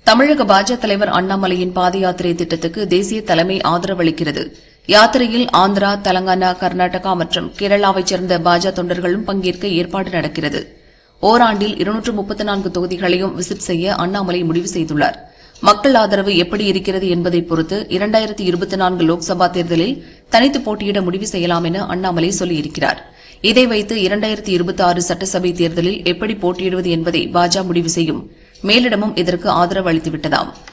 தமிழக பாஜக தலைவர் அண்ணாமலையின் பாத யாத்திரை திட்டத்துக்கு தேசிய தலைமை ஆதரவளிக்கிறது யாத்திரையில் ஆந்திரா தெலங்கானா கர்நாடகா மற்றும் கேரளாவைச் சேர்ந்த பாஜக தொண்டர்களும் பங்கேற்க ஏற்பாடு நடக்கிறது ஓராண்டில் இருநூற்று முப்பத்து நான்கு தொகுதிகளையும் விசிட் செய்ய அண்ணாமலை முடிவு செய்துள்ளார் மக்கள் ஆதரவு எப்படி இருக்கிறது என்பதை பொறுத்து இரண்டாயிரத்தி இருபத்தி நான்கு லோக்சபா தேர்தலில் தனித்து போட்டியிட முடிவு செய்யலாம் என அண்ணாமலை சொல்லியிருக்கிறார் இதை வைத்து இரண்டாயிரத்தி இருபத்தி ஆறு சட்டசபை தேர்தலில் எப்படி போட்டியிடுவது என்பதை பாஜக முடிவு செய்யும் மேலிடமும் இதற்கு ஆதரவு அளித்துவிட்டதாம்